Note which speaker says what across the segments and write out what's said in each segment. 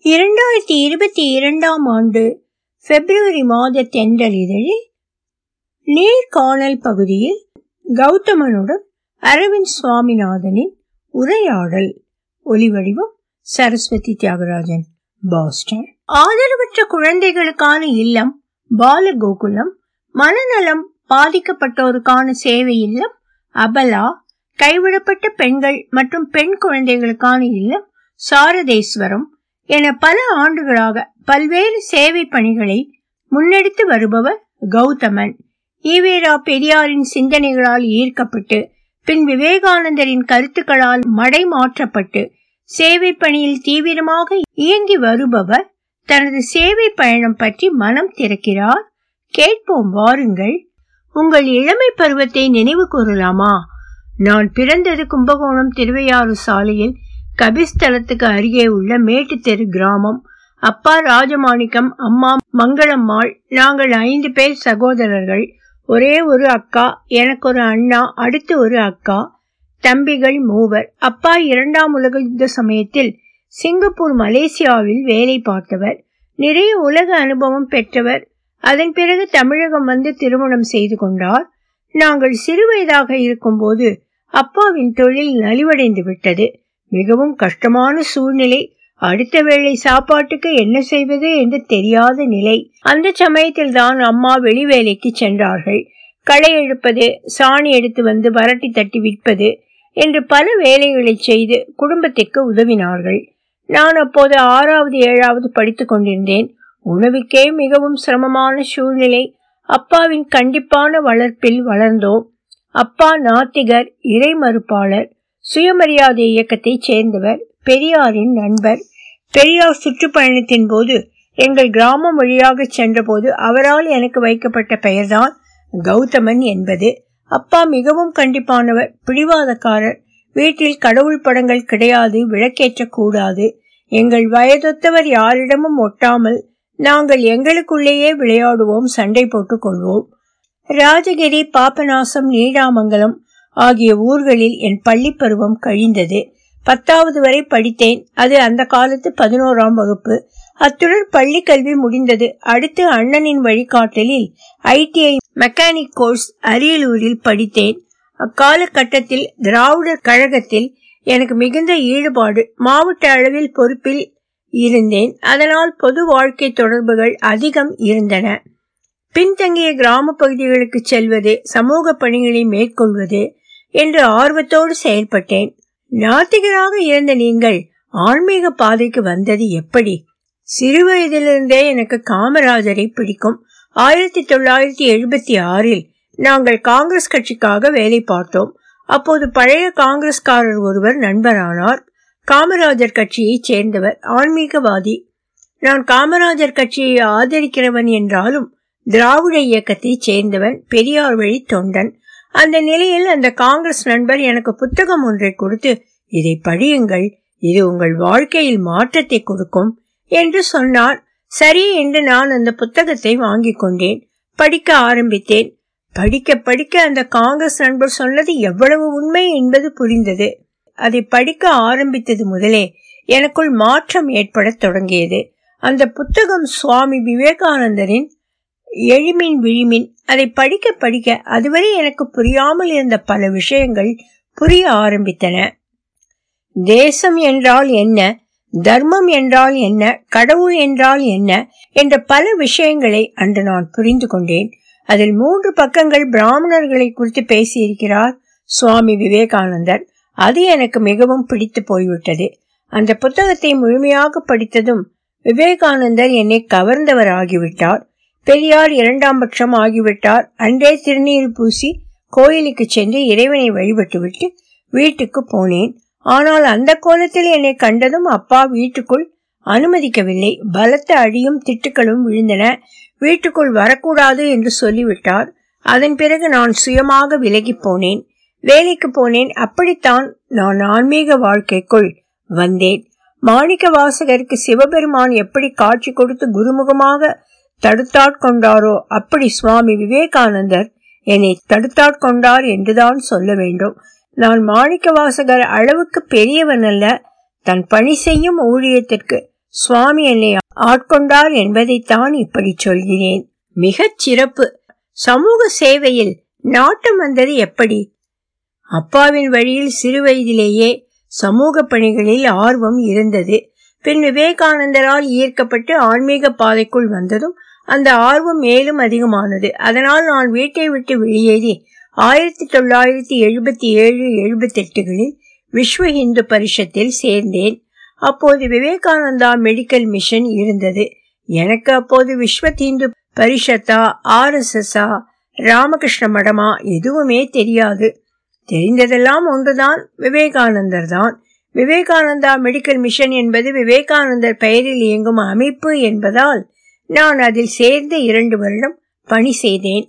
Speaker 1: இரண்டாயிரத்தி இருபத்தி இரண்டாம் ஆண்டு பிப்ரவரி மாத தென்றல் இதழில் நேர்காணல் பகுதியில் கௌதமனுடன் அரவிந்த் சுவாமிநாதனின் உரையாடல் ஒலிவடிவம் சரஸ்வதி தியாகராஜன் பாஸ்டன் ஆதரவற்ற குழந்தைகளுக்கான இல்லம் பாலகோகுலம் மனநலம் பாதிக்கப்பட்டோருக்கான சேவை இல்லம் அபலா கைவிடப்பட்ட பெண்கள் மற்றும் பெண் குழந்தைகளுக்கான இல்லம் சாரதேஸ்வரம் என பல ஆண்டுகளாக பல்வேறு சேவை பணிகளை முன்னெடுத்து வருபவர் கௌதமன் ஈவேரா பெரியாரின் சிந்தனைகளால் ஈர்க்கப்பட்டு பின் விவேகானந்தரின் கருத்துக்களால் மடை மாற்றப்பட்டு சேவை பணியில் தீவிரமாக இயங்கி வருபவர் தனது சேவை பயணம் பற்றி மனம் திறக்கிறார் கேட்போம் வாருங்கள் உங்கள் இளமை பருவத்தை நினைவு கூறலாமா நான் பிறந்தது கும்பகோணம் திருவையாறு சாலையில் கபிஸ்தலத்துக்கு அருகே உள்ள மேட்டுத்தெரு கிராமம் அப்பா ராஜமாணிக்கம் அம்மா மங்களம்மாள் நாங்கள் ஐந்து பேர் சகோதரர்கள் ஒரே ஒரு அக்கா எனக்கு ஒரு அண்ணா அடுத்து ஒரு அக்கா தம்பிகள் மூவர் அப்பா இரண்டாம் உலக யுத்த சமயத்தில் சிங்கப்பூர் மலேசியாவில் வேலை பார்த்தவர் நிறைய உலக அனுபவம் பெற்றவர் அதன் பிறகு தமிழகம் வந்து திருமணம் செய்து கொண்டார் நாங்கள் சிறுவயதாக இருக்கும்போது அப்பாவின் தொழில் நலிவடைந்து விட்டது மிகவும் கஷ்டமான சூழ்நிலை அடுத்த வேளை சாப்பாட்டுக்கு என்ன செய்வது என்று தெரியாத நிலை அந்த சமயத்தில் தான் அம்மா வெளி வேலைக்கு சென்றார்கள் களை எடுப்பது சாணி எடுத்து வந்து வரட்டி தட்டி விற்பது என்று பல வேலைகளை செய்து குடும்பத்திற்கு உதவினார்கள் நான் அப்போது ஆறாவது ஏழாவது படித்துக் கொண்டிருந்தேன் உணவுக்கே மிகவும் சிரமமான சூழ்நிலை அப்பாவின் கண்டிப்பான வளர்ப்பில் வளர்ந்தோம் அப்பா நாத்திகர் இறை மறுப்பாளர் சுயமரியாதை இயக்கத்தை சேர்ந்தவர் பெரியாரின் நண்பர் பெரியார் சுற்றுப்பயணத்தின் போது எங்கள் கிராமம் வழியாக சென்றபோது அவரால் எனக்கு வைக்கப்பட்ட பெயர்தான் கௌதமன் என்பது அப்பா மிகவும் கண்டிப்பானவர் பிடிவாதக்காரர் வீட்டில் கடவுள் படங்கள் கிடையாது விளக்கேற்ற கூடாது எங்கள் வயதொத்தவர் யாரிடமும் ஒட்டாமல் நாங்கள் எங்களுக்குள்ளேயே விளையாடுவோம் சண்டை போட்டுக் கொள்வோம் ராஜகிரி பாபநாசம் நீடாமங்கலம் ஆகிய ஊர்களில் என் பள்ளி பருவம் கழிந்தது பத்தாவது வரை படித்தேன் அது அந்த காலத்து பதினோராம் வகுப்பு அத்துடன் பள்ளி கல்வி முடிந்தது அடுத்து அண்ணனின் வழிகாட்டலில் ஐடிஐ மெக்கானிக் கோர்ஸ் அரியலூரில் படித்தேன் அக்காலகட்டத்தில் திராவிடர் கழகத்தில் எனக்கு மிகுந்த ஈடுபாடு மாவட்ட அளவில் பொறுப்பில் இருந்தேன் அதனால் பொது வாழ்க்கை தொடர்புகள் அதிகம் இருந்தன பின்தங்கிய கிராம பகுதிகளுக்கு செல்வது சமூக பணிகளை மேற்கொள்வது என்று ஆர்வத்தோடு செயல்பட்டேன் நாத்திகராக இருந்த நீங்கள் ஆன்மீக பாதைக்கு வந்தது எப்படி சிறு வயதிலிருந்தே எனக்கு காமராஜரை பிடிக்கும் ஆயிரத்தி தொள்ளாயிரத்தி எழுபத்தி ஆறில் நாங்கள் காங்கிரஸ் கட்சிக்காக வேலை பார்த்தோம் அப்போது பழைய காங்கிரஸ்காரர் ஒருவர் நண்பரானார் காமராஜர் கட்சியைச் சேர்ந்தவர் ஆன்மீகவாதி நான் காமராஜர் கட்சியை ஆதரிக்கிறவன் என்றாலும் திராவிட இயக்கத்தை சேர்ந்தவன் பெரியார் வழி தொண்டன் அந்த நிலையில் அந்த காங்கிரஸ் நண்பர் எனக்கு புத்தகம் ஒன்றை கொடுத்து இதை படியுங்கள் இது உங்கள் வாழ்க்கையில் மாற்றத்தை கொடுக்கும் என்று சொன்னார் சரி என்று நான் அந்த புத்தகத்தை வாங்கி கொண்டேன் படிக்க ஆரம்பித்தேன் படிக்க படிக்க அந்த காங்கிரஸ் நண்பர் சொன்னது எவ்வளவு உண்மை என்பது புரிந்தது அதை படிக்க ஆரம்பித்தது முதலே எனக்குள் மாற்றம் ஏற்படத் தொடங்கியது அந்த புத்தகம் சுவாமி விவேகானந்தரின் எழிமின் விழிமின் அதை படிக்க படிக்க அதுவரை எனக்கு புரியாமல் இருந்த பல விஷயங்கள் புரிய ஆரம்பித்தன தேசம் என்றால் என்ன தர்மம் என்றால் என்ன கடவுள் என்றால் என்ன என்ற பல விஷயங்களை அன்று நான் புரிந்து கொண்டேன் அதில் மூன்று பக்கங்கள் பிராமணர்களை குறித்து பேசியிருக்கிறார் சுவாமி விவேகானந்தர் அது எனக்கு மிகவும் பிடித்து போய்விட்டது அந்த புத்தகத்தை முழுமையாக படித்ததும் விவேகானந்தர் என்னை கவர்ந்தவர் ஆகிவிட்டார் பெரியார் இரண்டாம் பட்சம் ஆகிவிட்டார் அன்றே திருநீர் பூசி கோயிலுக்கு சென்று இறைவனை வழிபட்டுவிட்டு வீட்டுக்கு போனேன் ஆனால் அந்த கோலத்தில் என்னை கண்டதும் அப்பா வீட்டுக்குள் அனுமதிக்கவில்லை பலத்த அடியும் திட்டுக்களும் விழுந்தன வீட்டுக்குள் வரக்கூடாது என்று சொல்லிவிட்டார் அதன் பிறகு நான் சுயமாக விலகி போனேன் வேலைக்கு போனேன் அப்படித்தான் நான் ஆன்மீக வாழ்க்கைக்குள் வந்தேன் மாணிக்க வாசகருக்கு சிவபெருமான் எப்படி காட்சி கொடுத்து குருமுகமாக தடுத்தாட்கொண்டாரோ அப்படி சுவாமி விவேகானந்தர் என்னை தடுத்தாட்கொண்டார் என்றுதான் சொல்ல வேண்டும் நான் மாணிக்க வாசகர் அளவுக்கு பெரியவன் அல்ல தன் பணி செய்யும் ஊழியத்திற்கு சுவாமி என்னை ஆட்கொண்டார் என்பதைத்தான் இப்படி சொல்கிறேன் மிகச் சிறப்பு சமூக சேவையில் நாட்டம் வந்தது எப்படி அப்பாவின் வழியில் சிறு வயதிலேயே சமூக பணிகளில் ஆர்வம் இருந்தது பின் விவேகானந்தரால் ஈர்க்கப்பட்டு ஆன்மீக பாதைக்குள் வந்ததும் அந்த ஆர்வம் மேலும் அதிகமானது அதனால் நான் வீட்டை விட்டு வெளியேறி ஆயிரத்தி தொள்ளாயிரத்தி எழுபத்தி ஏழு எழுபத்தி எட்டுகளில் விஸ்வ இந்து பரிஷத்தில் சேர்ந்தேன் அப்போது விவேகானந்தா மெடிக்கல் மிஷன் இருந்தது எனக்கு அப்போது விஸ்வ இந்து பரிஷத்தா ஆர்எஸ்எஸ்ஆ ராமகிருஷ்ண மடமா எதுவுமே தெரியாது தெரிந்ததெல்லாம் ஒன்றுதான் விவேகானந்தர் தான் விவேகானந்தா மெடிக்கல் மிஷன் என்பது விவேகானந்தர் பெயரில் இயங்கும் அமைப்பு என்பதால் நான் அதில் சேர்ந்த இரண்டு வருடம் பணி செய்தேன்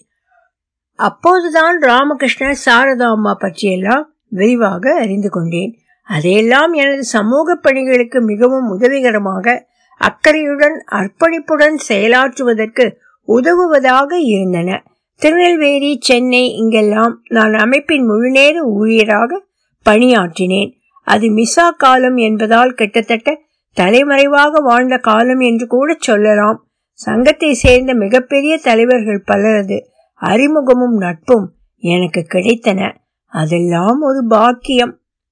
Speaker 1: அப்போதுதான் ராமகிருஷ்ணர் சாரதா அம்மா பற்றியெல்லாம் விரிவாக அறிந்து கொண்டேன் அதையெல்லாம் எனது சமூக பணிகளுக்கு மிகவும் உதவிகரமாக அக்கறையுடன் அர்ப்பணிப்புடன் செயலாற்றுவதற்கு உதவுவதாக இருந்தன திருநெல்வேலி சென்னை இங்கெல்லாம் நான் அமைப்பின் முழுநேர ஊழியராக பணியாற்றினேன் அது மிசா காலம் என்பதால் கிட்டத்தட்ட தலைமறைவாக வாழ்ந்த காலம் என்று கூட சொல்லலாம் சங்கத்தை சேர்ந்த மிகப்பெரிய தலைவர்கள் பலரது அறிமுகமும் நட்பும் எனக்கு கிடைத்தன அதெல்லாம் ஒரு பாக்கியம்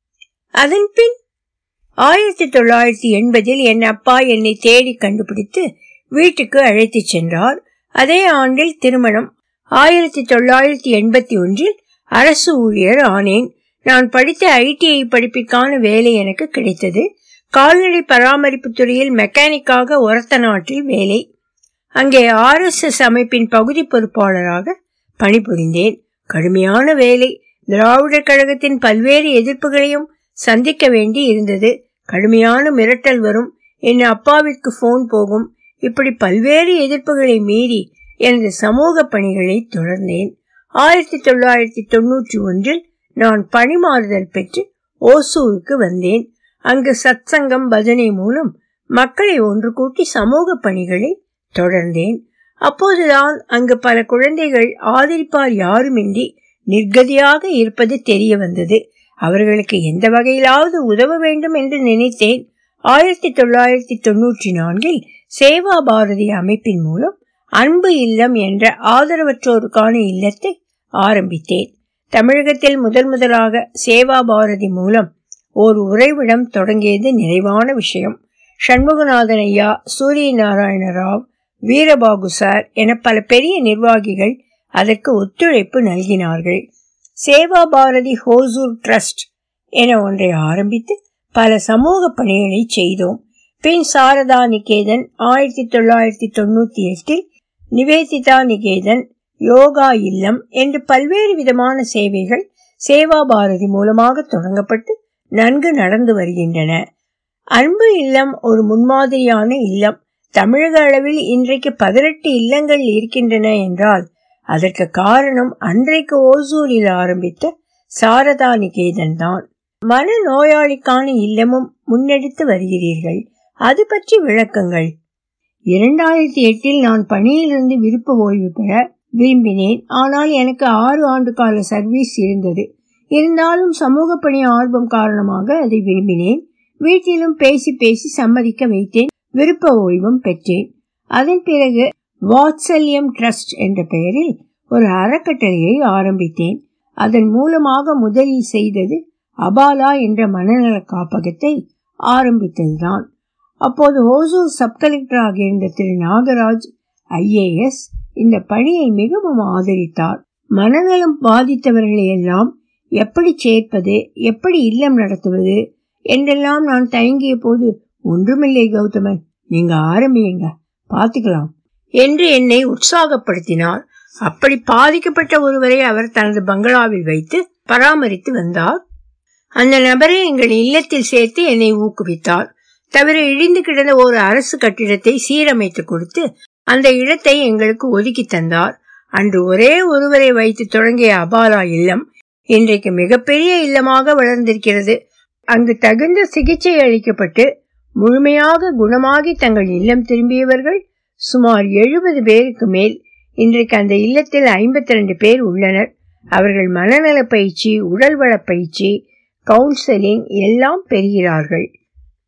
Speaker 1: அதன் பின் ஆயிரத்தி தொள்ளாயிரத்தி எண்பதில் என் அப்பா என்னை தேடி கண்டுபிடித்து வீட்டுக்கு அழைத்து சென்றார் அதே ஆண்டில் திருமணம் ஆயிரத்தி தொள்ளாயிரத்தி எண்பத்தி ஒன்றில் அரசு ஊழியர் ஆனேன் நான் படித்த ஐடிஐ படிப்பிற்கான வேலை எனக்கு கிடைத்தது கால்நடை பராமரிப்பு துறையில் மெக்கானிக்காக ஒரத்த நாட்டில் வேலை அங்கே ஆர்எஸ்எஸ் அமைப்பின் பகுதி பொறுப்பாளராக பணிபுரிந்தேன் கடுமையான வேலை திராவிடர் கழகத்தின் பல்வேறு எதிர்ப்புகளையும் சந்திக்க வேண்டி இருந்தது கடுமையான மிரட்டல் வரும் என் அப்பாவிற்கு போன் போகும் இப்படி பல்வேறு எதிர்ப்புகளை மீறி எனது சமூக பணிகளை தொடர்ந்தேன் ஆயிரத்தி தொள்ளாயிரத்தி தொன்னூற்றி ஒன்றில் நான் பணிமாறுதல் பெற்று ஓசூருக்கு வந்தேன் அங்கு சத்சங்கம் பஜனை மூலம் மக்களை ஒன்று கூட்டி சமூக பணிகளை தொடர்ந்தேன் அப்போதுதான் அங்கு பல குழந்தைகள் ஆதரிப்பார் யாருமின்றி நிர்கதியாக இருப்பது தெரிய வந்தது அவர்களுக்கு எந்த வகையிலாவது உதவ வேண்டும் என்று நினைத்தேன் ஆயிரத்தி தொள்ளாயிரத்தி தொன்னூற்றி நான்கில் சேவா பாரதி அமைப்பின் மூலம் அன்பு இல்லம் என்ற ஆதரவற்றோருக்கான இல்லத்தை ஆரம்பித்தேன் தமிழகத்தில் முதல் முதலாக சேவா பாரதி மூலம் ஓர் உறைவிடம் தொடங்கியது நிறைவான விஷயம் சண்முகநாதன் ஐயா சூரிய நாராயண ராவ் வீரபாகு சார் என பல பெரிய நிர்வாகிகள் அதற்கு ஒத்துழைப்பு நல்கினார்கள் சேவா பாரதி ஹோசூர் ட்ரஸ்ட் என ஒன்றை ஆரம்பித்து பல சமூக பணிகளை செய்தோம் பின் சாரதா நிகேதன் ஆயிரத்தி தொள்ளாயிரத்தி தொண்ணூத்தி எட்டில் நிவேதிதா நிகேதன் யோகா இல்லம் என்று பல்வேறு விதமான சேவைகள் சேவா பாரதி மூலமாக தொடங்கப்பட்டு நன்கு நடந்து வருகின்றன அன்பு இல்லம் ஒரு முன்மாதிரியான இல்லம் தமிழக அளவில் இன்றைக்கு பதினெட்டு இல்லங்கள் இருக்கின்றன என்றால் அதற்கு காரணம் அன்றைக்கு ஓசூரில் ஆரம்பித்த சாரதா நிகேதன் தான் மன நோயாளிக்கான இல்லமும் முன்னெடுத்து வருகிறீர்கள் அது பற்றி விளக்கங்கள் இரண்டாயிரத்தி எட்டில் நான் பணியிலிருந்து விருப்ப ஓய்வு பெற விரும்பினேன் ஆனால் எனக்கு ஆறு ஆண்டு கால சர்வீஸ் இருந்தது இருந்தாலும் சமூக பணி ஆர்வம் காரணமாக அதை விரும்பினேன் வீட்டிலும் பேசி பேசி சம்மதிக்க வைத்தேன் விருப்ப ஓய்வும் பெற்றேன் அதன் பிறகு வாத்சல்யம் ட்ரஸ்ட் என்ற பெயரில் ஒரு அறக்கட்டளையை ஆரம்பித்தேன் அதன் மூலமாக முதலில் செய்தது அபாலா என்ற மனநல காப்பகத்தை ஆரம்பித்ததுதான் அப்போது ஓசூர் சப் கலெக்டராக இருந்த திரு நாகராஜ் ஐஏஎஸ் இந்த பணியை மிகவும் ஆதரித்தார் மனநலம் பாதித்தவர்களை எல்லாம் எப்படி சேர்ப்பது எப்படி இல்லம் நடத்துவது என்றெல்லாம் நான் தயங்கிய போது ஒன்றுமில்லை கௌதமன் நீங்க ஆரம்பியுங்க பாத்துக்கலாம் என்று என்னை உற்சாகப்படுத்தினார் அப்படி பாதிக்கப்பட்ட ஒருவரை அவர் தனது பங்களாவில் வைத்து பராமரித்து வந்தார் அந்த நபரை எங்கள் இல்லத்தில் சேர்த்து என்னை ஊக்குவித்தார் தவிர இடிந்து கிடந்த ஒரு அரசு கட்டிடத்தை சீரமைத்து கொடுத்து அந்த இடத்தை எங்களுக்கு ஒதுக்கி தந்தார் அன்று ஒரே ஒருவரை வைத்து தொடங்கிய அபாலா இல்லம் இன்றைக்கு மிகப்பெரிய இல்லமாக வளர்ந்திருக்கிறது அங்கு தகுந்த சிகிச்சை அளிக்கப்பட்டு முழுமையாக குணமாகி தங்கள் இல்லம் திரும்பியவர்கள் சுமார் எழுபது பேருக்கு மேல் இன்றைக்கு அந்த இல்லத்தில் ஐம்பத்தி ரெண்டு பேர் உள்ளனர் அவர்கள் மனநல பயிற்சி உடல்வள பயிற்சி கவுன்சிலிங் எல்லாம் பெறுகிறார்கள்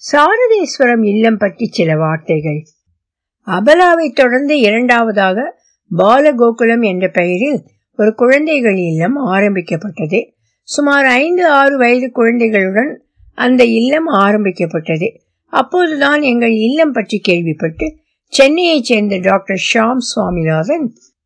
Speaker 1: சாரதேஸ்வரம் இல்லம் பற்றி சில வார்த்தைகள் அபலாவை தொடர்ந்து இரண்டாவதாக பாலகோகுலம் என்ற பெயரில் ஒரு குழந்தைகள் இல்லம் ஆரம்பிக்கப்பட்டது சுமார் ஐந்து ஆறு வயது குழந்தைகளுடன் அந்த இல்லம் ஆரம்பிக்கப்பட்டது அப்போதுதான் எங்கள் இல்லம் பற்றி கேள்விப்பட்டு சென்னையைச் சேர்ந்த டாக்டர் ஷாம் சுவாமிநாதன்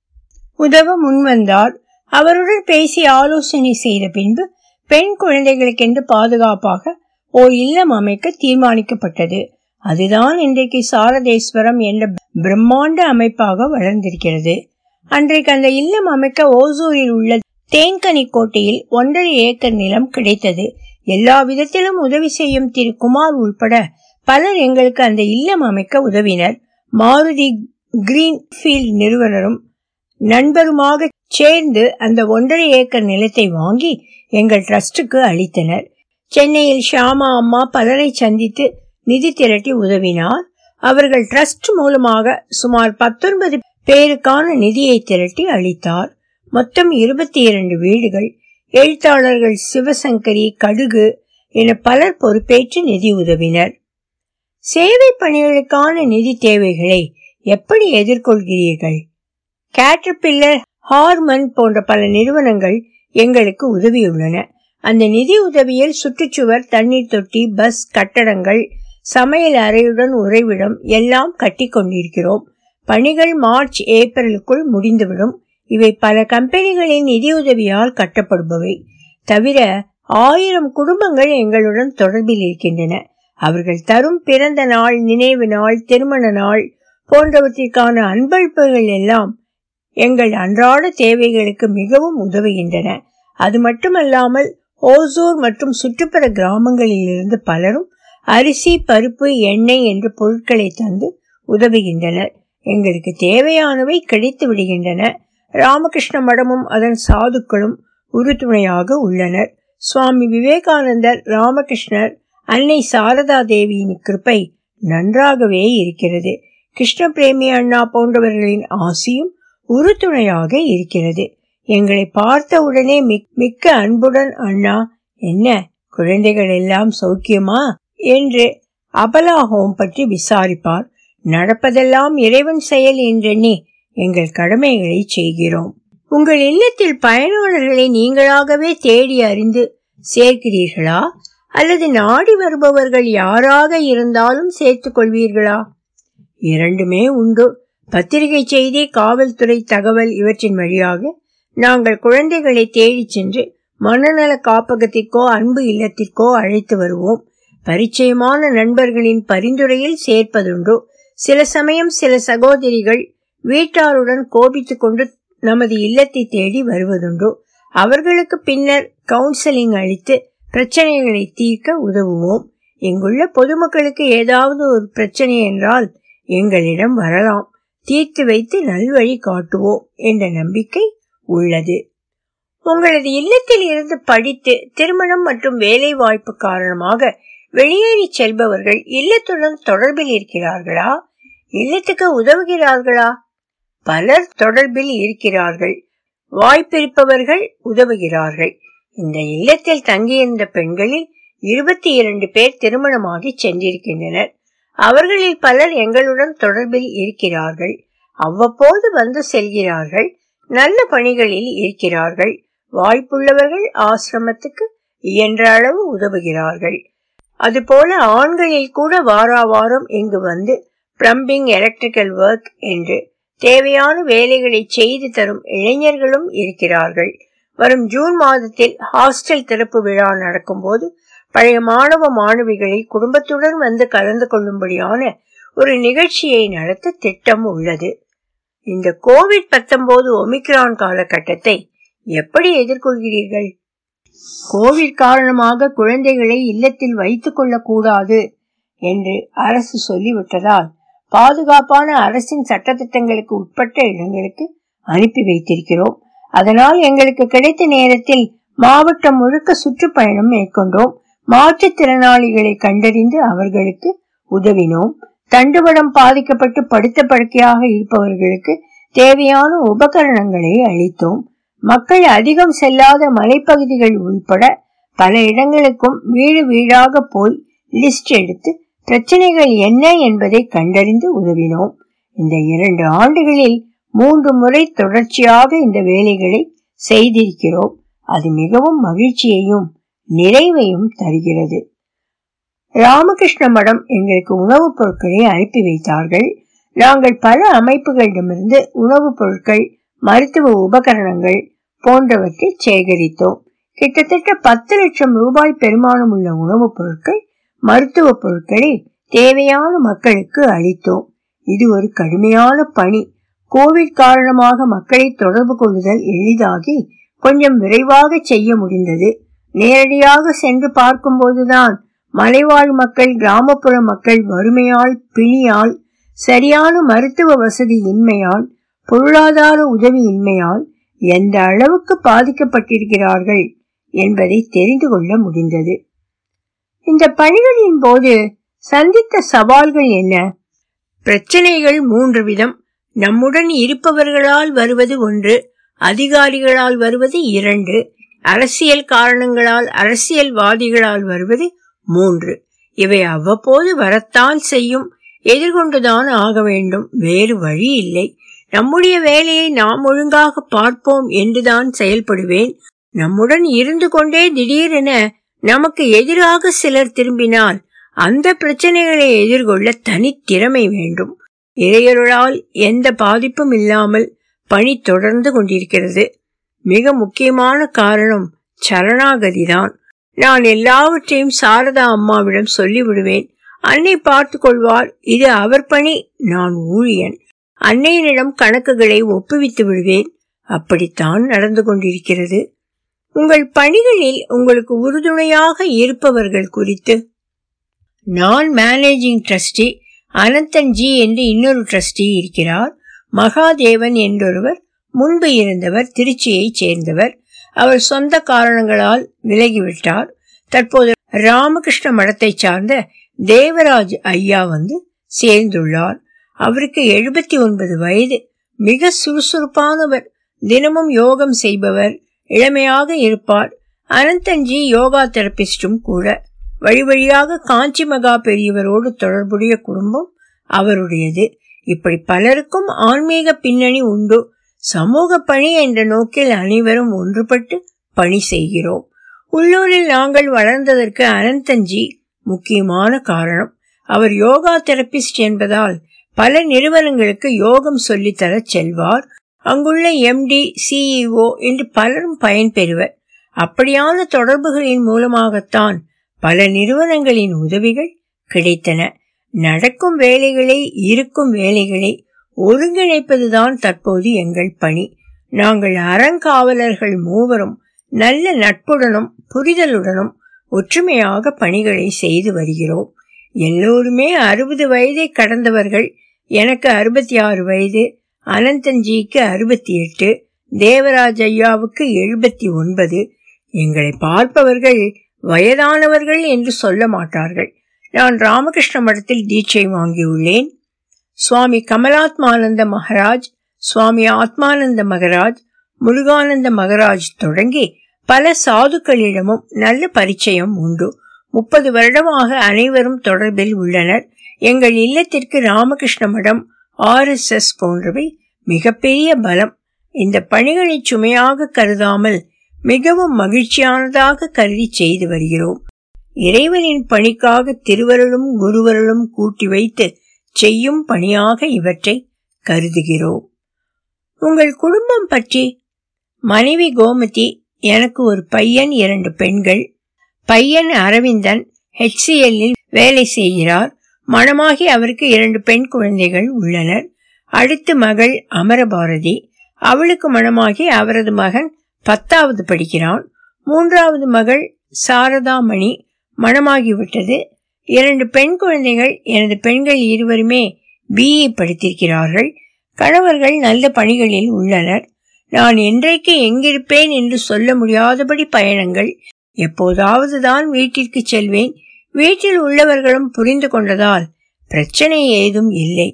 Speaker 1: உதவ முன்வந்தார் அவருடன் பேசி ஆலோசனை செய்த பின்பு பெண் குழந்தைகளுக்கென்று பாதுகாப்பாக ஓர் இல்லம் அமைக்க தீர்மானிக்கப்பட்டது அதுதான் இன்றைக்கு சாரதேஸ்வரம் என்ற பிரம்மாண்ட அமைப்பாக வளர்ந்திருக்கிறது அன்றைக்கு அந்த இல்லம் அமைக்க ஓசூரில் உள்ள தேன்கனி கோட்டையில் ஒன்றரை ஏக்கர் நிலம் கிடைத்தது எல்லா விதத்திலும் உதவி செய்யும் திரு குமார் உள்பட பலர் எங்களுக்கு அந்த இல்லம் அமைக்க உதவினர் மாருதி கிரீன்ஃபீல்ட் நிறுவனரும் நண்பருமாக சேர்ந்து அந்த ஒன்றரை ஏக்கர் நிலத்தை வாங்கி எங்கள் ட்ரஸ்டுக்கு அளித்தனர் சென்னையில் ஷாமா அம்மா பலரை சந்தித்து நிதி திரட்டி உதவினார் அவர்கள் ட்ரஸ்ட் மூலமாக சுமார் பத்தொன்பது பேருக்கான நிதியை திரட்டி அளித்தார் மொத்தம் இருபத்தி இரண்டு வீடுகள் எழுத்தாளர்கள் சிவசங்கரி கடுகு என பலர் பொறுப்பேற்று நிதி உதவினர் சேவை பணிகளுக்கான நிதி தேவைகளை எப்படி எதிர்கொள்கிறீர்கள் கேட்டர்பில்லர் ஹார்மன் போன்ற பல நிறுவனங்கள் எங்களுக்கு உதவியுள்ளன அந்த நிதி உதவியில் சுற்றுச்சுவர் தண்ணீர் தொட்டி பஸ் கட்டடங்கள் சமையல் அறையுடன் உறைவிடம் எல்லாம் கட்டி கொண்டிருக்கிறோம் பணிகள் மார்ச் ஏப்ரலுக்குள் முடிந்துவிடும் இவை பல கம்பெனிகளின் நிதியுதவியால் கட்டப்படுபவை தவிர ஆயிரம் குடும்பங்கள் எங்களுடன் தொடர்பில் இருக்கின்றன அவர்கள் தரும் பிறந்த நாள் நினைவு நாள் திருமண நாள் போன்றவற்றிற்கான அன்பளிப்புகள் எல்லாம் எங்கள் அன்றாட தேவைகளுக்கு மிகவும் உதவுகின்றன அது மட்டுமல்லாமல் ஓசூர் மற்றும் சுற்றுப்புற கிராமங்களில் இருந்து பலரும் அரிசி பருப்பு எண்ணெய் என்ற பொருட்களை தந்து உதவுகின்றனர் எங்களுக்கு தேவையானவை கிடைத்து விடுகின்றன ராமகிருஷ்ண மடமும் அதன் சாதுக்களும் உறுதுணையாக உள்ளனர் சுவாமி விவேகானந்தர் ராமகிருஷ்ணர் அன்னை சாரதா தேவியின் கிருப்பை நன்றாகவே இருக்கிறது கிருஷ்ண பிரேமி அண்ணா போன்றவர்களின் ஆசியும் உறுதுணையாக இருக்கிறது எங்களை பார்த்த உடனே மிக்க அன்புடன் அண்ணா என்ன குழந்தைகள் எல்லாம் சௌக்கியமா என்று அபலா ஹோம் பற்றி விசாரிப்பார் நடப்பதெல்லாம் இறைவன் செயல் என்றெண்ணி எங்கள் கடமைகளை செய்கிறோம் உங்கள் இல்லத்தில் பயனாளர்களை நீங்களாகவே தேடி அறிந்து சேர்க்கிறீர்களா அல்லது நாடி வருபவர்கள் யாராக இருந்தாலும் சேர்த்துக் கொள்வீர்களா இரண்டுமே உண்டு பத்திரிகை செய்தி காவல்துறை தகவல் இவற்றின் வழியாக நாங்கள் குழந்தைகளை தேடிச் சென்று மனநல காப்பகத்திற்கோ அன்பு இல்லத்திற்கோ அழைத்து வருவோம் பரிச்சயமான நண்பர்களின் பரிந்துரையில் சேர்ப்பதுண்டு சில சமயம் சில சகோதரிகள் வீட்டாருடன் கோபித்துக் கொண்டு நமது இல்லத்தை தேடி வருவதுண்டு அவர்களுக்கு பின்னர் கவுன்சிலிங் அளித்து பிரச்சனைகளை தீர்க்க உதவுவோம் இங்குள்ள பொதுமக்களுக்கு ஏதாவது ஒரு பிரச்சனை என்றால் எங்களிடம் வரலாம் தீர்த்து வைத்து நல்வழி காட்டுவோம் என்ற நம்பிக்கை உள்ளது உங்களது இல்லத்தில் இருந்து படித்து திருமணம் மற்றும் வேலை வாய்ப்பு காரணமாக வெளியேறி செல்பவர்கள் இல்லத்துடன் தொடர்பில் இருக்கிறார்களா இல்லத்துக்கு உதவுகிறார்களா பலர் தொடர்பில் இருக்கிறார்கள் வாய்ப்பிருப்பவர்கள் உதவுகிறார்கள் இந்த இல்லத்தில் தங்கியிருந்த பெண்களில் இருபத்தி இரண்டு பேர் திருமணமாகி சென்றிருக்கின்றனர் அவர்களில் பலர் எங்களுடன் தொடர்பில் இருக்கிறார்கள் அவ்வப்போது வந்து செல்கிறார்கள் நல்ல பணிகளில் இருக்கிறார்கள் வாய்ப்புள்ளவர்கள் ஆசிரமத்துக்கு இயன்ற அளவு உதவுகிறார்கள் அதுபோல ஆண்களில் கூட வாரா வாரம் இங்கு வந்து பிளம்பிங் எலக்ட்ரிக்கல் ஒர்க் என்று தேவையான வேலைகளை செய்து தரும் இளைஞர்களும் இருக்கிறார்கள் வரும் ஜூன் மாதத்தில் ஹாஸ்டல் திறப்பு விழா நடக்கும்போது பழைய மாணவ மாணவிகளை குடும்பத்துடன் வந்து கலந்து கொள்ளும்படியான ஒரு நிகழ்ச்சியை நடத்த திட்டம் உள்ளது இந்த கோவிட் பத்தொன்பது ஒமிக்ரான் காலகட்டத்தை எப்படி எதிர்கொள்கிறீர்கள் கோவிட் காரணமாக குழந்தைகளை இல்லத்தில் வைத்துக் கொள்ளக்கூடாது என்று அரசு சொல்லிவிட்டதால் பாதுகாப்பான அரசின் சட்டத்திட்டங்களுக்கு உட்பட்ட இடங்களுக்கு அனுப்பி வைத்திருக்கிறோம் அதனால் எங்களுக்கு கிடைத்த நேரத்தில் மாவட்டம் முழுக்க சுற்றுப்பயணம் மேற்கொண்டோம் மாற்றுத்திறனாளிகளை கண்டறிந்து அவர்களுக்கு உதவினோம் தண்டுவடம் பாதிக்கப்பட்டு படுத்த படுக்கையாக இருப்பவர்களுக்கு தேவையான உபகரணங்களை அளித்தோம் மக்கள் அதிகம் செல்லாத மலைப்பகுதிகள் உள்பட பல இடங்களுக்கும் வீடு வீடாக போய் லிஸ்ட் எடுத்து பிரச்சனைகள் என்ன என்பதை கண்டறிந்து உதவினோம் இந்த இரண்டு ஆண்டுகளில் மூன்று முறை தொடர்ச்சியாக இந்த வேலைகளை செய்திருக்கிறோம் அது மிகவும் மகிழ்ச்சியையும் நிறைவையும் தருகிறது ராமகிருஷ்ண மடம் எங்களுக்கு உணவுப் பொருட்களை அனுப்பி வைத்தார்கள் நாங்கள் பல அமைப்புகளிடமிருந்து உணவுப் பொருட்கள் மருத்துவ உபகரணங்கள் போன்றவற்றை சேகரித்தோம் கிட்டத்தட்ட பத்து லட்சம் ரூபாய் பெருமானம் உள்ள உணவுப் பொருட்கள் மருத்துவ பொருட்களை தேவையான மக்களுக்கு அளித்தோம் இது ஒரு கடுமையான பணி கோவிட் காரணமாக மக்களை தொடர்பு கொள்ளுதல் எளிதாகி கொஞ்சம் விரைவாக செய்ய முடிந்தது நேரடியாக சென்று பார்க்கும்போதுதான் மலைவாழ் மக்கள் கிராமப்புற மக்கள் வறுமையால் பிணியால் சரியான மருத்துவ வசதி இன்மையால் பொருளாதார உதவி இன்மையால் எந்த அளவுக்கு பாதிக்கப்பட்டிருக்கிறார்கள் என்பதை தெரிந்து கொள்ள முடிந்தது இந்த பணிகளின் போது சந்தித்த சவால்கள் என்ன பிரச்சனைகள் மூன்று விதம் நம்முடன் இருப்பவர்களால் வருவது ஒன்று அதிகாரிகளால் வருவது இரண்டு அரசியல் காரணங்களால் அரசியல்வாதிகளால் வருவது மூன்று இவை அவ்வப்போது வரத்தான் செய்யும் எதிர்கொண்டுதான் ஆக வேண்டும் வேறு வழி இல்லை நம்முடைய வேலையை நாம் ஒழுங்காக பார்ப்போம் என்றுதான் செயல்படுவேன் நம்முடன் இருந்து கொண்டே திடீரென நமக்கு எதிராக சிலர் திரும்பினால் அந்த பிரச்சனைகளை எதிர்கொள்ள தனித்திறமை வேண்டும் இறையருளால் எந்த பாதிப்பும் இல்லாமல் பணி தொடர்ந்து கொண்டிருக்கிறது மிக முக்கியமான காரணம் சரணாகதிதான் நான் எல்லாவற்றையும் சாரதா அம்மாவிடம் சொல்லிவிடுவேன் அன்னை பார்த்து கொள்வார் இது அவர் பணி நான் ஊழியன் அன்னையினிடம் கணக்குகளை ஒப்புவித்து விடுவேன் அப்படித்தான் நடந்து கொண்டிருக்கிறது உங்கள் பணிகளில் உங்களுக்கு உறுதுணையாக இருப்பவர்கள் குறித்து நான் மேனேஜிங் ட்ரஸ்டி அனந்தன் ஜி என்று இன்னொரு ட்ரஸ்டி இருக்கிறார் மகாதேவன் என்றொருவர் முன்பு இருந்தவர் திருச்சியைச் சேர்ந்தவர் அவர் சொந்த காரணங்களால் விலகிவிட்டார் தற்போது ராமகிருஷ்ண மடத்தை சார்ந்த தேவராஜ் ஐயா வந்து சேர்ந்துள்ளார் அவருக்கு எழுபத்தி ஒன்பது வயது மிக சுறுசுறுப்பானவர் தினமும் யோகம் செய்பவர் இளமையாக இருப்பார் அனந்தன்ஜி யோகா தெரபிஸ்டும் கூட வழி வழியாக காஞ்சி மகா பெரியவரோடு தொடர்புடைய குடும்பம் அவருடையது இப்படி பலருக்கும் ஆன்மீக பின்னணி உண்டு சமூக பணி என்ற நோக்கில் அனைவரும் ஒன்றுபட்டு பணி செய்கிறோம் உள்ளூரில் நாங்கள் வளர்ந்ததற்கு அனந்தன்ஜி முக்கியமான காரணம் அவர் யோகா தெரபிஸ்ட் என்பதால் பல நிறுவனங்களுக்கு யோகம் சொல்லித்தர செல்வார் அங்குள்ள எம்டி சிஇஓ என்று பலரும் பயன்பெறுவர் அப்படியான தொடர்புகளின் மூலமாகத்தான் பல நிறுவனங்களின் உதவிகள் கிடைத்தன நடக்கும் வேலைகளை இருக்கும் வேலைகளை ஒருங்கிணைப்பதுதான் தற்போது எங்கள் பணி நாங்கள் அறங்காவலர்கள் மூவரும் நல்ல நட்புடனும் புரிதலுடனும் ஒற்றுமையாக பணிகளை செய்து வருகிறோம் எல்லோருமே அறுபது வயதை கடந்தவர்கள் எனக்கு அறுபத்தி ஆறு வயது அனந்தன்ஜிக்கு அறுபத்தி எட்டு தேவராஜ் ஐயாவுக்கு எழுபத்தி ஒன்பது எங்களை பார்ப்பவர்கள் வயதானவர்கள் என்று சொல்ல மாட்டார்கள் நான் ராமகிருஷ்ண மடத்தில் தீட்சை வாங்கியுள்ளேன் சுவாமி கமலாத்மானந்த மகராஜ் சுவாமி ஆத்மானந்த மகராஜ் முருகானந்த மகராஜ் தொடங்கி பல சாதுக்களிடமும் நல்ல பரிச்சயம் உண்டு முப்பது வருடமாக அனைவரும் தொடர்பில் உள்ளனர் எங்கள் இல்லத்திற்கு ராமகிருஷ்ண மடம் ஆர் எஸ் எஸ் போன்றவை மிகப்பெரிய பலம் இந்த பணிகளை சுமையாக கருதாமல் மிகவும் மகிழ்ச்சியானதாக கருதி செய்து வருகிறோம் இறைவனின் பணிக்காக திருவருளும் குருவருளும் கூட்டி வைத்து செய்யும் பணியாக இவற்றை கருதுகிறோம் உங்கள் குடும்பம் பற்றி மனைவி கோமதி எனக்கு ஒரு பையன் இரண்டு பெண்கள் பையன் அரவிந்தன் ஹெச்சிஎல்லில் வேலை செய்கிறார் மணமாகி அவருக்கு இரண்டு பெண் குழந்தைகள் உள்ளனர் அடுத்து மகள் அமரபாரதி அவளுக்கு மணமாகி அவரது மகன் பத்தாவது படிக்கிறான் மூன்றாவது மகள் சாரதாமணி மணமாகிவிட்டது இரண்டு பெண் குழந்தைகள் எனது பெண்கள் இருவருமே பிஇ படித்திருக்கிறார்கள் கணவர்கள் நல்ல பணிகளில் உள்ளனர் நான் என்றைக்கு எங்கிருப்பேன் என்று சொல்ல முடியாதபடி பயணங்கள் எப்போதாவது தான் வீட்டிற்கு செல்வேன் வீட்டில் உள்ளவர்களும் புரிந்து கொண்டதால் பிரச்சனை ஏதும் இல்லை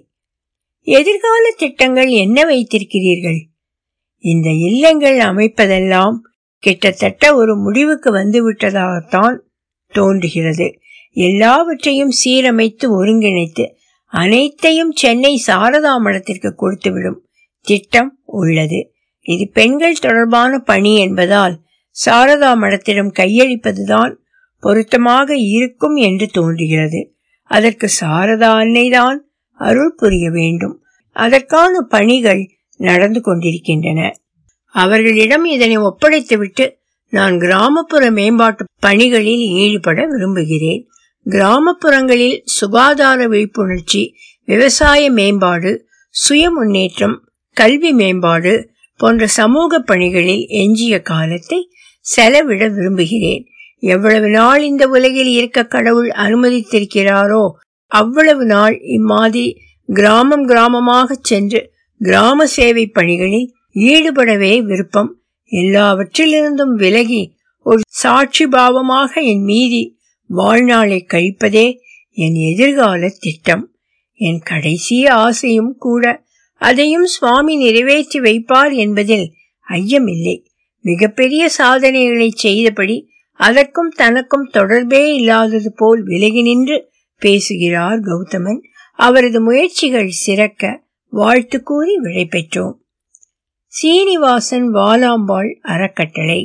Speaker 1: எதிர்கால திட்டங்கள் என்ன வைத்திருக்கிறீர்கள் இந்த இல்லங்கள் அமைப்பதெல்லாம் கிட்டத்தட்ட ஒரு முடிவுக்கு வந்துவிட்டதாகத்தான் தோன்றுகிறது எல்லாவற்றையும் சீரமைத்து ஒருங்கிணைத்து அனைத்தையும் சென்னை சாரதா மடத்திற்கு கொடுத்துவிடும் திட்டம் உள்ளது இது பெண்கள் தொடர்பான பணி என்பதால் சாரதா மடத்திடம் கையளிப்பதுதான் பொருத்தமாக இருக்கும் என்று தோன்றுகிறது அதற்கு சாரதா அன்னைதான் அருள் புரிய வேண்டும் அதற்கான பணிகள் நடந்து கொண்டிருக்கின்றன அவர்களிடம் இதனை ஒப்படைத்துவிட்டு நான் கிராமப்புற மேம்பாட்டு பணிகளில் ஈடுபட விரும்புகிறேன் கிராமப்புறங்களில் சுகாதார விழிப்புணர்ச்சி விவசாய மேம்பாடு சுய முன்னேற்றம் கல்வி மேம்பாடு போன்ற சமூக பணிகளில் எஞ்சிய காலத்தை செலவிட விரும்புகிறேன் எவ்வளவு நாள் இந்த உலகில் இருக்க கடவுள் அனுமதித்திருக்கிறாரோ அவ்வளவு நாள் இம்மாதிரி கிராமம் கிராமமாக சென்று கிராம சேவை பணிகளில் ஈடுபடவே விருப்பம் எல்லாவற்றிலிருந்தும் விலகி ஒரு சாட்சி பாவமாக என் மீதி வாழ்நாளை கழிப்பதே என் எதிர்கால திட்டம் என் கடைசி ஆசையும் கூட அதையும் சுவாமி நிறைவேற்றி வைப்பார் என்பதில் ஐயமில்லை மிகப்பெரிய சாதனைகளை செய்தபடி அதற்கும் தனக்கும் தொடர்பே இல்லாதது போல் விலகி நின்று பேசுகிறார் கௌதமன் அவரது முயற்சிகள் சிறக்க வாழ்த்து கூறி விடை பெற்றோம் சீனிவாசன் வாலாம்பாள் அறக்கட்டளை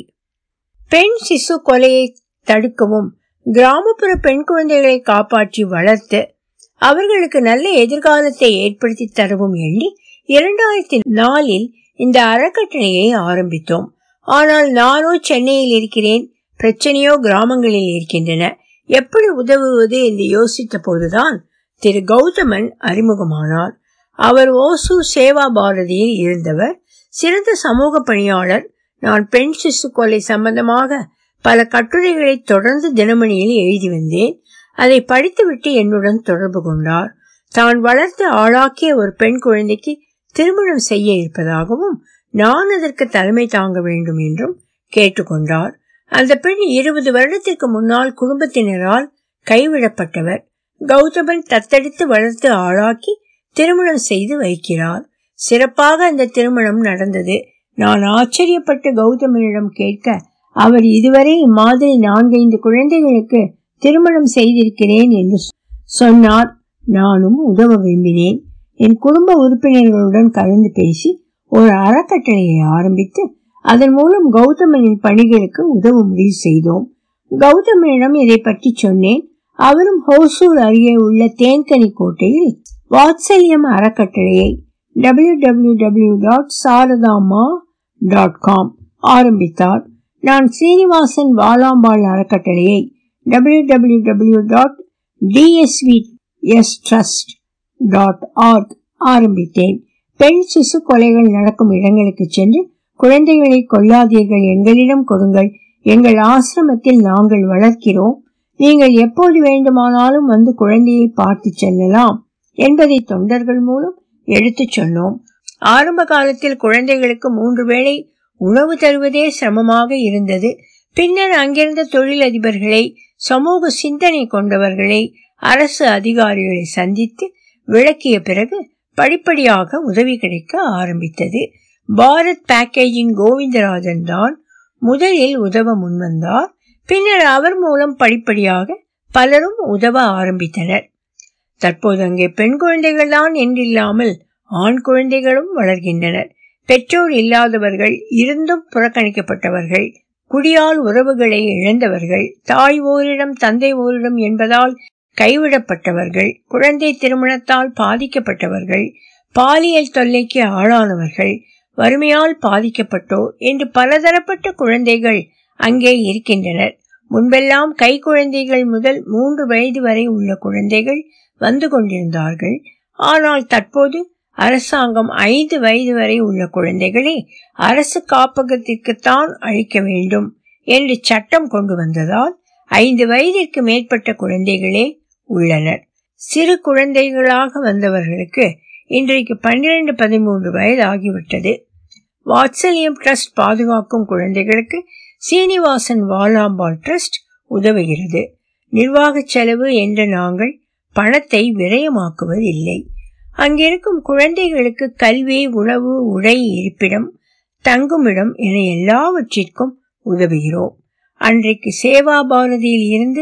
Speaker 1: பெண் சிசு கொலையை தடுக்கவும் கிராமப்புற பெண் குழந்தைகளை காப்பாற்றி வளர்த்து அவர்களுக்கு நல்ல எதிர்காலத்தை ஏற்படுத்தி தரவும் எண்ணி இரண்டாயிரத்தி நாலில் இந்த அறக்கட்டளையை ஆரம்பித்தோம் ஆனால் நானோ சென்னையில் இருக்கிறேன் பிரச்சனையோ கிராமங்களில் இருக்கின்றன எப்படி உதவுவது என்று யோசித்த போதுதான் திரு கௌதமன் அறிமுகமானார் அவர் ஓசூர் சேவா பாரதியில் இருந்தவர் சிறந்த சமூக பணியாளர் நான் பெண் சிசு கொலை சம்பந்தமாக பல கட்டுரைகளை தொடர்ந்து தினமணியில் எழுதி வந்தேன் அதை படித்துவிட்டு என்னுடன் தொடர்பு கொண்டார் தான் வளர்த்து ஆளாக்கிய ஒரு பெண் குழந்தைக்கு திருமணம் செய்ய இருப்பதாகவும் நான் அதற்கு தலைமை தாங்க வேண்டும் என்றும் கேட்டுக்கொண்டார் அந்த பெண் இருபது வருடத்திற்கு முன்னால் குடும்பத்தினரால் கைவிடப்பட்டவர் கௌதமன் தத்தெடுத்து வளர்த்து ஆளாக்கி திருமணம் செய்து வைக்கிறார் சிறப்பாக அந்த திருமணம் நடந்தது நான் ஆச்சரியப்பட்டு கௌதமனிடம் கேட்க அவர் இதுவரை இம்மாதிரி நான்கைந்து குழந்தைகளுக்கு திருமணம் செய்திருக்கிறேன் என்று சொன்னார் நானும் உதவ விரும்பினேன் என் குடும்ப உறுப்பினர்களுடன் கலந்து பேசி ஒரு அறக்கட்டளையை ஆரம்பித்து அதன் மூலம் கௌதமனின் பணிகளுக்கு உதவ முடிவு செய்தோம் கௌதமனிடம் இதை பற்றி சொன்னேன் அவரும் ஹோசூர் அருகே உள்ள தேன்கனி கோட்டையில் வாத்சல்யம் அறக்கட்டளையை W W W dot Sharadama dot com ஆரம்பித்தார் நான் சீனிவாசன் வாலாம்பாள் அறக்கட்டளையை W W W dot TSV S trust dot org ஆரம்பித்தேன் பெண் சிசு கொலைகள் நடக்கும் இடங்களுக்கு சென்று குழந்தைகளை கொல்லாதீர்கள் எங்களிடம் கொடுங்கள் எங்கள் ஆசிரமத்தில் நாங்கள் வளர்க்கிறோம் நீங்கள் எப்போது வேண்டுமானாலும் வந்து குழந்தையை பார்த்து செல்லலாம் என்பதை தொண்டர்கள் மூலம் எடுத்துச் சொன்னோம் ஆரம்ப காலத்தில் குழந்தைகளுக்கு மூன்று வேளை உணவு தருவதே சிரமமாக இருந்தது பின்னர் அங்கிருந்த தொழிலதிபர்களை சமூக சிந்தனை கொண்டவர்களை அரசு அதிகாரிகளை சந்தித்து விளக்கிய பிறகு படிப்படியாக உதவி கிடைக்க ஆரம்பித்தது பாரத் பேக்கேஜிங் கோவிந்தராஜன் தான் முதலில் உதவ முன்வந்தார் பின்னர் அவர் மூலம் படிப்படியாக பலரும் உதவ ஆரம்பித்தனர் தற்போது அங்கே பெண் குழந்தைகள் தான் என்றில்லாமல் ஆண் குழந்தைகளும் வளர்கின்றனர் பெற்றோர் இல்லாதவர்கள் இருந்தும் புறக்கணிக்கப்பட்டவர்கள் குடியால் உறவுகளை இழந்தவர்கள் தாய் ஓரிடம் தந்தை ஓரிடம் என்பதால் கைவிடப்பட்டவர்கள் குழந்தை திருமணத்தால் பாதிக்கப்பட்டவர்கள் பாலியல் தொல்லைக்கு ஆளானவர்கள் வறுமையால் பாதிக்கப்பட்டோர் என்று பலதரப்பட்ட குழந்தைகள் அங்கே இருக்கின்றனர் முன்பெல்லாம் கை குழந்தைகள் முதல் மூன்று வயது வரை உள்ள குழந்தைகள் வந்து கொண்டிருந்தார்கள் ஆனால் தற்போது அரசாங்கம் ஐந்து வயது வரை உள்ள குழந்தைகளை அரசு காப்பகத்திற்குத்தான் அளிக்க வேண்டும் என்று சட்டம் கொண்டு வந்ததால் ஐந்து வயதிற்கு மேற்பட்ட குழந்தைகளே உள்ளனர் சிறு குழந்தைகளாக வந்தவர்களுக்கு இன்றைக்கு பன்னிரண்டு பதிமூன்று வயது ஆகிவிட்டது வாத்சல்யம் ட்ரஸ்ட் பாதுகாக்கும் குழந்தைகளுக்கு சீனிவாசன் வாலாம்பாள் ட்ரஸ்ட் உதவுகிறது நிர்வாக செலவு என்ற நாங்கள் பணத்தை விரயமாக்குவதில்லை அங்கிருக்கும் குழந்தைகளுக்கு கல்வி உணவு உடை இருப்பிடம் தங்குமிடம் என எல்லாவற்றிற்கும் உதவுகிறோம் அன்றைக்கு சேவா பாரதியில் இருந்து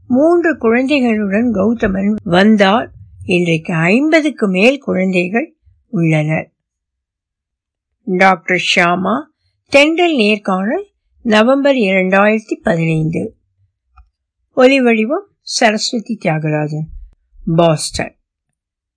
Speaker 1: மூன்று குழந்தைகளுடன் கௌதமன் வந்தார் இன்றைக்கு ஐம்பதுக்கு மேல் குழந்தைகள் உள்ளனர் டாக்டர் ஷியாமா தென்றல் நேர்காணல் நவம்பர் இரண்டாயிரத்தி பதினைந்து ஒலி வடிவம் சரஸ்வதி தியாகராஜன் பாஸ்டன்